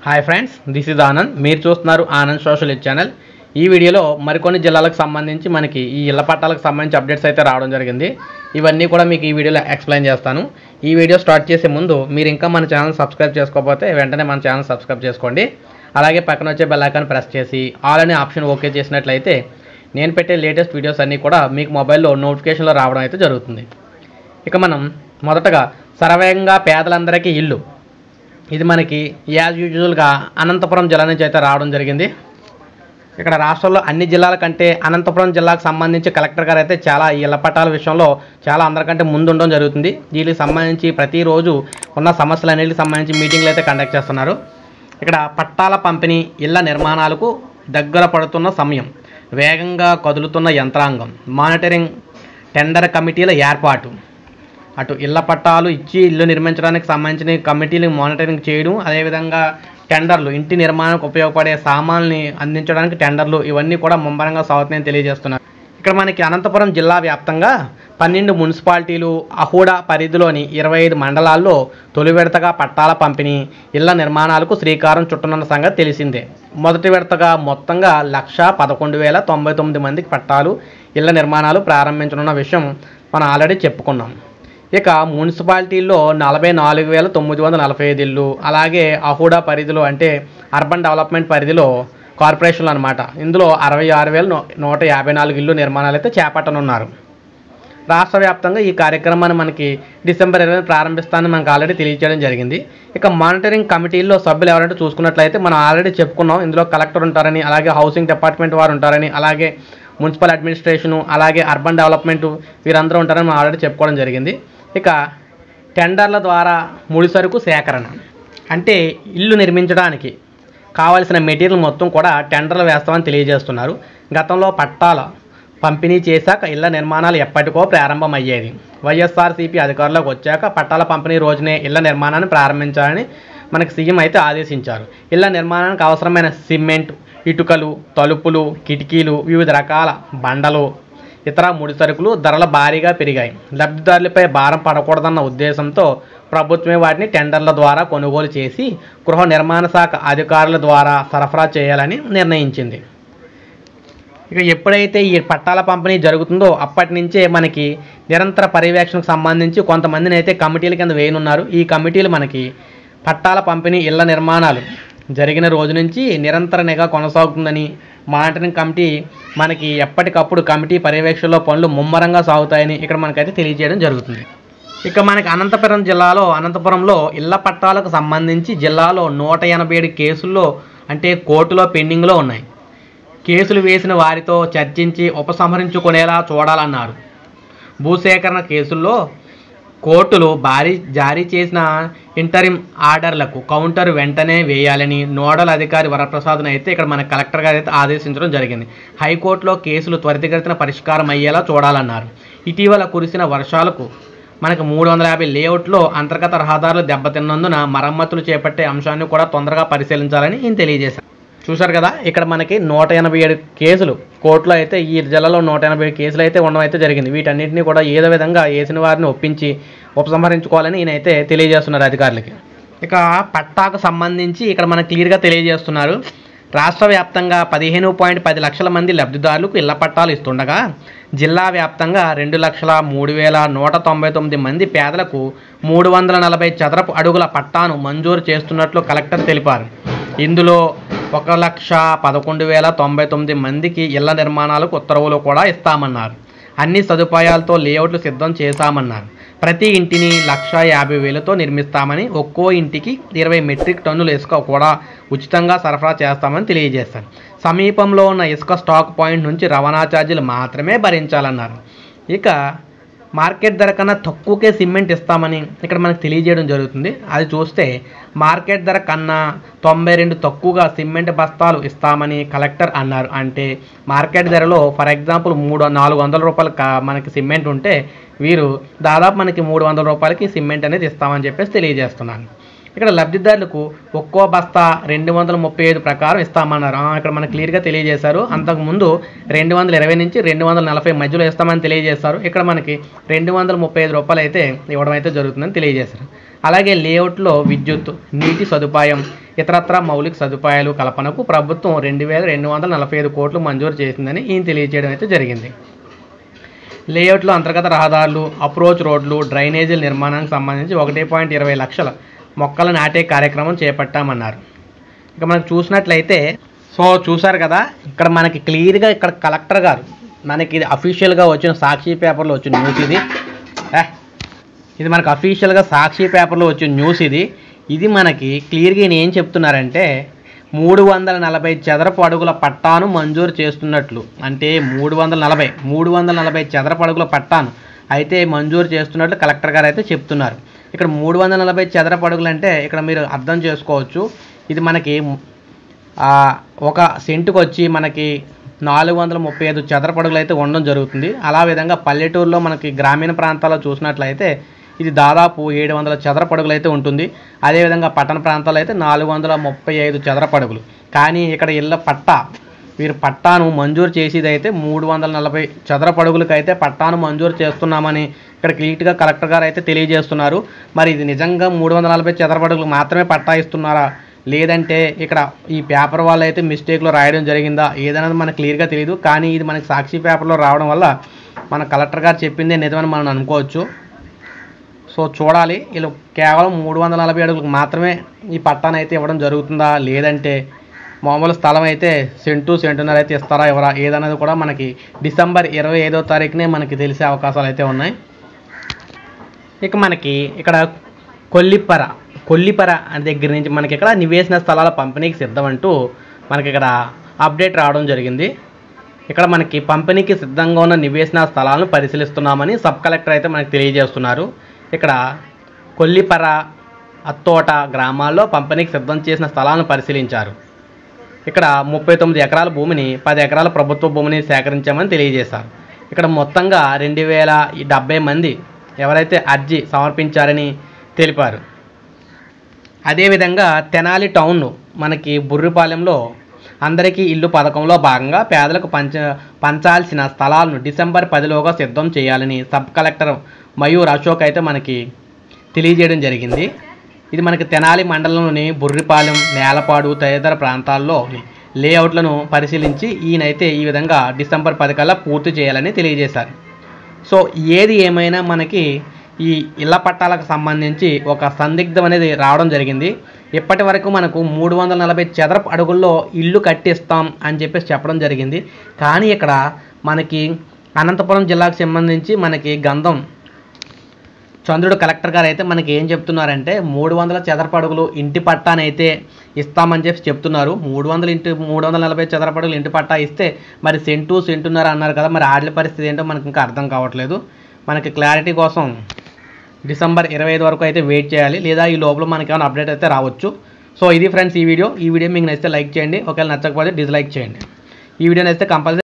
hi friends this is Anand మీరు చూస్తున్నారు Anand social ఎడ్ channel ఈ వీడియోలో మరికొన్ని జిల్లాలకు సంబంధించి మనకి ఈ ఇళ్ల పట్టాలకు సంబంధించి అప్డేట్స్ అయితే రావడం జరిగింది ఇవన్నీ కూడా మీకు ఈ వీడియోలో ఎక్స్ప్లెయిన్ చేస్తాను ఈ వీడియో స్టార్ట్ చేసే ముందు మీరు ఇంకా మన ఛానల్ సబ్స్క్రైబ్ చేసుకోకపోతే వెంటనే మన ఛానల్ సబ్స్క్రైబ్ చేసుకోండి అలాగే పక్కన వచ్చే బెల్ ఐకాన్ ప్రెస్ చేసి ఆల్ అనే ఆప్షన్ ఓకే చేసినట్లయితే నేను పెట్టే లేటెస్ట్ వీడియోస్ అన్నీ కూడా మీకు మొబైల్లో నోటిఫికేషన్లో రావడం అయితే జరుగుతుంది ఇక మనం మొదటగా సర్వేంగా పేదలందరికీ ఇల్లు ఇది మనకి యాజ్ యూజువల్గా అనంతపురం జిల్లా నుంచి అయితే రావడం జరిగింది ఇక్కడ రాష్ట్రంలో అన్ని జిల్లాల కంటే అనంతపురం జిల్లాకు సంబంధించి కలెక్టర్ గారు అయితే చాలా ఈ ఇళ్ల పట్టాల విషయంలో చాలా అందరికంటే ముందు ఉండడం జరుగుతుంది దీనికి సంబంధించి ప్రతిరోజు ఉన్న సమస్యలన్నిటికి సంబంధించి మీటింగ్లు అయితే కండక్ట్ చేస్తున్నారు ఇక్కడ పట్టాల పంపిణీ ఇళ్ల నిర్మాణాలకు దగ్గర పడుతున్న సమయం వేగంగా కదులుతున్న యంత్రాంగం మానిటరింగ్ టెండర్ కమిటీల ఏర్పాటు అటు ఇళ్ల పట్టాలు ఇచ్చి ఇల్లు నిర్మించడానికి సంబంధించిన కమిటీలు మానిటరింగ్ చేయడం అదేవిధంగా టెండర్లు ఇంటి నిర్మాణానికి ఉపయోగపడే సామాన్లని అందించడానికి టెండర్లు ఇవన్నీ కూడా ముమ్మరంగా సాగుతున్నాయని తెలియజేస్తున్నారు ఇక్కడ మనకి అనంతపురం జిల్లా వ్యాప్తంగా పన్నెండు మున్సిపాలిటీలు అహూడా పరిధిలోని ఇరవై ఐదు మండలాల్లో తొలి విడతగా పట్టాల పంపిణీ ఇళ్ల నిర్మాణాలకు శ్రీకారం చుట్టనున్న సంగతి తెలిసిందే మొదటి విడతగా మొత్తంగా లక్ష పదకొండు వేల తొంభై తొమ్మిది మందికి పట్టాలు ఇళ్ల నిర్మాణాలు ప్రారంభించనున్న విషయం మనం ఆల్రెడీ చెప్పుకున్నాం ఇక మున్సిపాలిటీల్లో నలభై నాలుగు వేల తొమ్మిది వందల నలభై ఐదు ఇల్లు అలాగే అహూడా పరిధిలో అంటే అర్బన్ డెవలప్మెంట్ పరిధిలో కార్పొరేషన్లు అనమాట ఇందులో అరవై ఆరు వేల నూ- నూట యాభై నాలుగు ఇల్లు నిర్మాణాలు అయితే చేపట్టనున్నారు రాష్ట్ర వ్యాప్తంగా ఈ కార్యక్రమాన్ని మనకి డిసెంబర్ ఇరవై ప్రారంభిస్తానని మనకు ఆల్రెడీ తెలియజేయడం జరిగింది ఇక మానిటరింగ్ కమిటీల్లో సభ్యులు ఎవరంటే చూసుకున్నట్లయితే మనం ఆల్రెడీ చెప్పుకున్నాం ఇందులో కలెక్టర్ ఉంటారని అలాగే హౌసింగ్ డిపార్ట్మెంట్ వారు ఉంటారని అలాగే మున్సిపల్ అడ్మినిస్ట్రేషను అలాగే అర్బన్ డెవలప్మెంట్ వీరందరూ ఉంటారని మనం ఆల్రెడీ చెప్పుకోవడం జరిగింది ఇక టెండర్ల ద్వారా ముడి సరుకు సేకరణ అంటే ఇల్లు నిర్మించడానికి కావాల్సిన మెటీరియల్ మొత్తం కూడా టెండర్లు వేస్తామని తెలియజేస్తున్నారు గతంలో పట్టాల పంపిణీ చేశాక ఇళ్ల నిర్మాణాలు ఎప్పటికో ప్రారంభమయ్యేది వైఎస్ఆర్సీపీ అధికారంలోకి వచ్చాక పట్టాల పంపిణీ రోజునే ఇళ్ల నిర్మాణాన్ని ప్రారంభించాలని మనకి సీఎం అయితే ఆదేశించారు ఇళ్ల నిర్మాణానికి అవసరమైన సిమెంట్ ఇటుకలు తలుపులు కిటికీలు వివిధ రకాల బండలు ఇతర ముడి సరుకులు ధరలు భారీగా పెరిగాయి లబ్ధిదారులపై భారం పడకూడదన్న ఉద్దేశంతో ప్రభుత్వమే వాటిని టెండర్ల ద్వారా కొనుగోలు చేసి గృహ నిర్మాణ శాఖ అధికారుల ద్వారా సరఫరా చేయాలని నిర్ణయించింది ఇక ఎప్పుడైతే ఈ పట్టాల పంపిణీ జరుగుతుందో అప్పటి నుంచే మనకి నిరంతర పర్యవేక్షణకు సంబంధించి కొంతమందిని అయితే కమిటీల కింద వేయనున్నారు ఈ కమిటీలు మనకి పట్టాల పంపిణీ ఇళ్ల నిర్మాణాలు జరిగిన రోజు నుంచి నిరంతర నిఘా కొనసాగుతుందని మానిటరింగ్ కమిటీ మనకి ఎప్పటికప్పుడు కమిటీ పర్యవేక్షణలో పనులు ముమ్మరంగా సాగుతాయని ఇక్కడ మనకైతే తెలియజేయడం జరుగుతుంది ఇక మనకి అనంతపురం జిల్లాలో అనంతపురంలో ఇళ్ల పట్టాలకు సంబంధించి జిల్లాలో నూట ఎనభై ఏడు కేసుల్లో అంటే కోర్టులో పెండింగ్లో ఉన్నాయి కేసులు వేసిన వారితో చర్చించి ఉపసంహరించుకునేలా చూడాలన్నారు భూసేకరణ కేసుల్లో కోర్టులు భారీ జారీ చేసిన ఇంటరిమ్ ఆర్డర్లకు కౌంటర్ వెంటనే వేయాలని నోడల్ అధికారి వరప్రసాద్ను అయితే ఇక్కడ మన కలెక్టర్ గారు అయితే ఆదేశించడం జరిగింది హైకోర్టులో కేసులు త్వరితగతిన పరిష్కారం అయ్యేలా చూడాలన్నారు ఇటీవల కురిసిన వర్షాలకు మనకు మూడు వందల యాభై లేఅవుట్లో అంతర్గత రహదారులు దెబ్బతిన్నందున మరమ్మతులు చేపట్టే అంశాన్ని కూడా తొందరగా పరిశీలించాలని ఈయన తెలియజేశారు చూశారు కదా ఇక్కడ మనకి నూట ఎనభై ఏడు కేసులు కోర్టులో అయితే ఈ జిల్లాలో నూట ఎనభై ఏడు కేసులు అయితే ఉండడం అయితే జరిగింది వీటన్నిటిని కూడా ఏదో విధంగా వేసిన వారిని ఒప్పించి ఉపసంహరించుకోవాలని ఈయన అయితే తెలియజేస్తున్నారు అధికారులకి ఇక పట్టాకు సంబంధించి ఇక్కడ మనకు క్లియర్గా తెలియజేస్తున్నారు రాష్ట్ర వ్యాప్తంగా పదిహేను పాయింట్ పది లక్షల మంది లబ్ధిదారులకు ఇళ్ల పట్టాలు ఇస్తుండగా జిల్లా వ్యాప్తంగా రెండు లక్షల మూడు వేల నూట తొంభై తొమ్మిది మంది పేదలకు మూడు వందల నలభై చదరపు అడుగుల పట్టాను మంజూరు చేస్తున్నట్లు కలెక్టర్ తెలిపారు ఇందులో ఒక లక్ష పదకొండు వేల తొంభై తొమ్మిది మందికి ఇళ్ల నిర్మాణాలకు ఉత్తర్వులు కూడా ఇస్తామన్నారు అన్ని సదుపాయాలతో లేఅవుట్లు సిద్ధం చేశామన్నారు ప్రతి ఇంటిని లక్ష యాభై వేలతో నిర్మిస్తామని ఒక్కో ఇంటికి ఇరవై మెట్రిక్ టన్నుల ఇసుక కూడా ఉచితంగా సరఫరా చేస్తామని తెలియజేశారు సమీపంలో ఉన్న ఇసుక స్టాక్ పాయింట్ నుంచి రవాణా ఛార్జీలు మాత్రమే భరించాలన్నారు ఇక మార్కెట్ ధర కన్నా తక్కువకే సిమెంట్ ఇస్తామని ఇక్కడ మనకు తెలియజేయడం జరుగుతుంది అది చూస్తే మార్కెట్ ధర కన్నా తొంభై రెండు తక్కువగా సిమెంట్ బస్తాలు ఇస్తామని కలెక్టర్ అన్నారు అంటే మార్కెట్ ధరలో ఫర్ ఎగ్జాంపుల్ మూడు నాలుగు వందల రూపాయలు కా- మనకి సిమెంట్ ఉంటే వీరు దాదాపు మనకి మూడు వందల రూపాయలకి సిమెంట్ అనేది ఇస్తామని చెప్పేసి తెలియజేస్తున్నాను ఇక్కడ లబ్ధిదారులకు ఒక్కో బస్తా రెండు వందల ముప్పై ఐదు ప్రకారం ఇస్తామన్నారు ఆ, ఇక్కడ మనకు క్లియర్గా తెలియజేశారు అంతకుముందు రెండు వందల ఇరవై నుంచి రెండు వందల నలభై మధ్యలో ఇస్తామని తెలియజేశారు ఇక్కడ మనకి రెండు వందల ముప్పై ఐదు రూపాయలు అయితే ఇవ్వడం అయితే జరుగుతుందని తెలియజేశారు అలాగే లేఅవుట్లో విద్యుత్ నీటి సదుపాయం ఇతరత్ర మౌలిక సదుపాయాలు కల్పనకు ప్రభుత్వం రెండు వేల రెండు వందల నలభై ఐదు కోట్లు మంజూరు చేసిందని ఈయన తెలియజేయడం అయితే జరిగింది లేఅవుట్లో అంతర్గత రహదారులు అప్రోచ్ రోడ్లు డ్రైనేజీల నిర్మాణానికి సంబంధించి ఒకటి పాయింట్ ఇరవై లక్షల మొక్కలు నాటే కార్యక్రమం చేపట్టామన్నారు ఇక మనం చూసినట్లయితే సో చూసారు కదా ఇక్కడ మనకి క్లియర్గా ఇక్కడ కలెక్టర్ గారు మనకి ఇది అఫీషియల్గా వచ్చిన సాక్షి పేపర్లో వచ్చిన న్యూస్ ఇది ఏ, ఇది మనకు అఫీషియల్గా సాక్షి పేపర్లో వచ్చిన న్యూస్ ఇది ఇది మనకి క్లియర్గా ఈయన ఏం చెప్తున్నారంటే మూడు వందల నలభై చదరపు అడుగుల పట్టాను మంజూరు చేస్తున్నట్లు అంటే మూడు వందల నలభై మూడు వందల నలభై చదరపు అడుగుల పట్టాను అయితే మంజూరు చేస్తున్నట్లు కలెక్టర్ గారు అయితే చెప్తున్నారు ఇక్కడ మూడు వందల నలభై చదరపు అడుగులు అంటే ఇక్కడ మీరు అర్థం చేసుకోవచ్చు ఇది మనకి ఆ, ఒక సెంటుకు వచ్చి మనకి నాలుగు వందల ముప్పై ఐదు చదరపు అడుగులు అయితే ఉండడం జరుగుతుంది అలా విధంగా పల్లెటూరులో మనకి గ్రామీణ ప్రాంతాల్లో చూసినట్లయితే ఇది దాదాపు ఏడు వందల చదరపు అడుగులు అయితే ఉంటుంది అదేవిధంగా పట్టణ ప్రాంతాల్లో అయితే నాలుగు వందల ముప్పై ఐదు చదరపు అడుగులు కానీ ఇక్కడ ఇళ్ళ పట్టా వీరు పట్టాను మంజూరు చేసేది అయితే మూడు వందల నలభై చదరపు అడుగులకు అయితే పట్టాను మంజూరు చేస్తున్నామని ఇక్కడ క్లియర్గా కలెక్టర్ గారు అయితే తెలియజేస్తున్నారు మరి ఇది నిజంగా మూడు వందల నలభై చదరపు అడుగులకు మాత్రమే పట్టా ఇస్తున్నారా లేదంటే ఇక్కడ ఈ పేపర్ వాళ్ళు అయితే మిస్టేక్లో రాయడం జరిగిందా ఏదనేది మనకు క్లియర్గా తెలియదు కానీ ఇది మనకి సాక్షి పేపర్లో రావడం వల్ల మన కలెక్టర్ గారు చెప్పిందే నిజమని మనం అనుకోవచ్చు సో చూడాలి వీళ్ళు కేవలం మూడు వందల నలభై అడుగులకు మాత్రమే ఈ పట్టాను అయితే ఇవ్వడం జరుగుతుందా లేదంటే మామూలు స్థలం అయితే సెంటు సెంటున్నర అయితే ఇస్తారా ఎవరా ఏదనేది కూడా మనకి డిసెంబర్ ఇరవై ఐదో తారీఖునే మనకి తెలిసే అవకాశాలు అయితే ఉన్నాయి ఇక మనకి ఇక్కడ కొల్లిపర కొల్లిపర అనే దగ్గర నుంచి మనకి ఇక్కడ నివేశన స్థలాల పంపిణీకి సిద్ధం అంటూ మనకి ఇక్కడ అప్డేట్ రావడం జరిగింది ఇక్కడ మనకి పంపిణీకి సిద్ధంగా ఉన్న నివేశన స్థలాలను పరిశీలిస్తున్నామని సబ్ కలెక్టర్ అయితే మనకి తెలియజేస్తున్నారు ఇక్కడ కొల్లిపర అత్తోట గ్రామాల్లో పంపిణీకి సిద్ధం చేసిన స్థలాలను పరిశీలించారు ఇక్కడ ముప్పై తొమ్మిది ఎకరాల భూమిని పది ఎకరాల ప్రభుత్వ భూమిని సేకరించామని తెలియజేశారు ఇక్కడ మొత్తంగా రెండు వేల డెబ్బై మంది ఎవరైతే అర్జీ సమర్పించారని తెలిపారు అదేవిధంగా తెనాలి టౌన్ మనకి బుర్రిపాలెంలో అందరికీ ఇల్లు పథకంలో భాగంగా పేదలకు పంచ పంచాల్సిన స్థలాలను డిసెంబర్ పదిలోగా సిద్ధం చేయాలని సబ్ కలెక్టర్ మయూర్ అశోక్ అయితే మనకి తెలియజేయడం జరిగింది ఇది మనకి తెనాలి మండలంలోని బుర్రిపాలెం నేలపాడు తదితర ప్రాంతాల్లో లేఅవుట్లను పరిశీలించి ఈయనైతే ఈ విధంగా డిసెంబర్ పది కల్లా పూర్తి చేయాలని తెలియజేశారు సో ఏది ఏమైనా మనకి ఈ ఇళ్ల పట్టాలకు సంబంధించి ఒక సందిగ్ధం అనేది రావడం జరిగింది ఇప్పటి వరకు మనకు మూడు వందల నలభై చదరపు అడుగుల్లో ఇల్లు కట్టిస్తాం అని చెప్పేసి చెప్పడం జరిగింది కానీ ఇక్కడ మనకి అనంతపురం జిల్లాకు సంబంధించి మనకి గంధం చంద్రుడు కలెక్టర్ గారు అయితే మనకి ఏం చెప్తున్నారంటే మూడు వందల చదరపు అడుగులు ఇంటి పట్టానైతే ఇస్తామని చెప్పి చెప్తున్నారు మూడు వందల ఇంటి మూడు వందల నలభై చదరపు అడుగులు ఇంటి పట్టా ఇస్తే మరి సెంటు సెంటున్నర అన్నారు కదా మరి ఆడల పరిస్థితి ఏంటో మనకి ఇంకా అర్థం కావట్లేదు మనకి క్లారిటీ కోసం డిసెంబర్ ఇరవై ఐదు వరకు అయితే వెయిట్ చేయాలి లేదా ఈ లోపల మనకి ఏమైనా అప్డేట్ అయితే రావచ్చు సో ఇది ఫ్రెండ్స్ ఈ వీడియో ఈ వీడియో మీకు నచ్చితే లైక్ చేయండి ఒకవేళ నచ్చకపోతే డిస్లైక్ చేయండి ఈ వీడియో నచ్చితే కంపల్సరీ